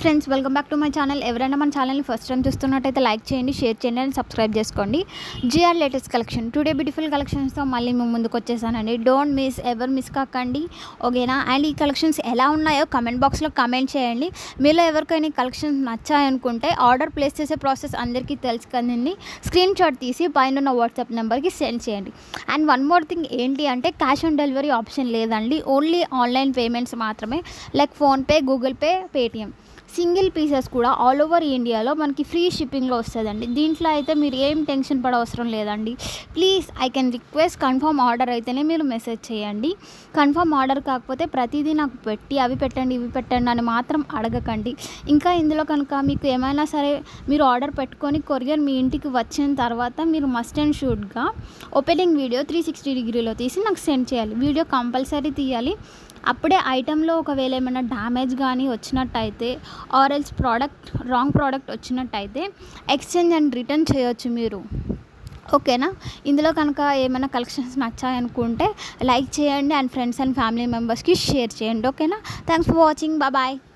friends welcome back to my channel ఎవరైనా మన ఛానల్ని ఫస్ట్ టైం చూస్తున్నట్టయితే లైక్ చేయండి షేర్ చేయండి అండ్ సబ్స్క్రైబ్ చేసుకోండి GR latest collection today beautiful కలెక్షన్స్తో మళ్ళీ మేము ముందుకు వచ్చేసానండి డోంట్ మిస్ ఎవరు మిస్ కాకండి ఓకేనా అండ్ ఈ కలెక్షన్స్ ఎలా ఉన్నాయో కమెంట్ బాక్స్లో కమెంట్ చేయండి మీలో ఎవరికైనా ఈ కలెక్షన్స్ నచ్చాయనుకుంటే ఆర్డర్ ప్లేస్ చేసే ప్రాసెస్ అందరికీ తెలుసు కదండి స్క్రీన్ షాట్ తీసి పైన ఉన్న వాట్సాప్ నెంబర్కి సెండ్ చేయండి అండ్ వన్ మోర్ థింగ్ ఏంటి అంటే క్యాష్ ఆన్ డెలివరీ ఆప్షన్ లేదండి ఓన్లీ ఆన్లైన్ పేమెంట్స్ మాత్రమే like PhonePe Google Pay Paytm single pieces కూడా ఆల్ ఓవర్ ఇండియాలో మనకి ఫ్రీ షిప్పింగ్లో వస్తుందండి దీంట్లో అయితే మీరు ఏం టెన్షన్ పడవసరం లేదండి please I can request confirm order అయితేనే మీరు మెసేజ్ చేయండి కన్ఫర్మ్ ఆర్డర్ కాకపోతే ప్రతిదీ నాకు పెట్టి అవి పెట్టండి ఇవి పెట్టండి అని మాత్రం అడగకండి ఇంకా ఇందులో కనుక మీకు ఏమైనా సరే మీరు ఆర్డర్ పెట్టుకొని కొరియర్ మీ ఇంటికి వచ్చిన తర్వాత మీరు మస్ట్ అండ్ షూట్గా ఓపెనింగ్ వీడియో త్రీ సిక్స్టీ డిగ్రీలో తీసి నాకు సెండ్ చేయాలి వీడియో కంపల్సరీ తీయాలి అప్పుడే ఐటెంలో ఒకవేళ ఏమైనా డ్యామేజ్ కానీ వచ్చినట్టయితే ఆరెల్స్ ప్రోడక్ట్ రాంగ్ ప్రోడక్ట్ వచ్చినట్టయితే ఎక్స్చేంజ్ అండ్ రిటర్న్ చేయొచ్చు మీరు ఓకేనా ఇందులో కనుక ఏమైనా కలెక్షన్స్ నచ్చాయనుకుంటే లైక్ చేయండి అండ్ ఫ్రెండ్స్ అండ్ ఫ్యామిలీ మెంబర్స్కి షేర్ చేయండి ఓకేనా థ్యాంక్స్ ఫర్ వాచింగ్ బాయ్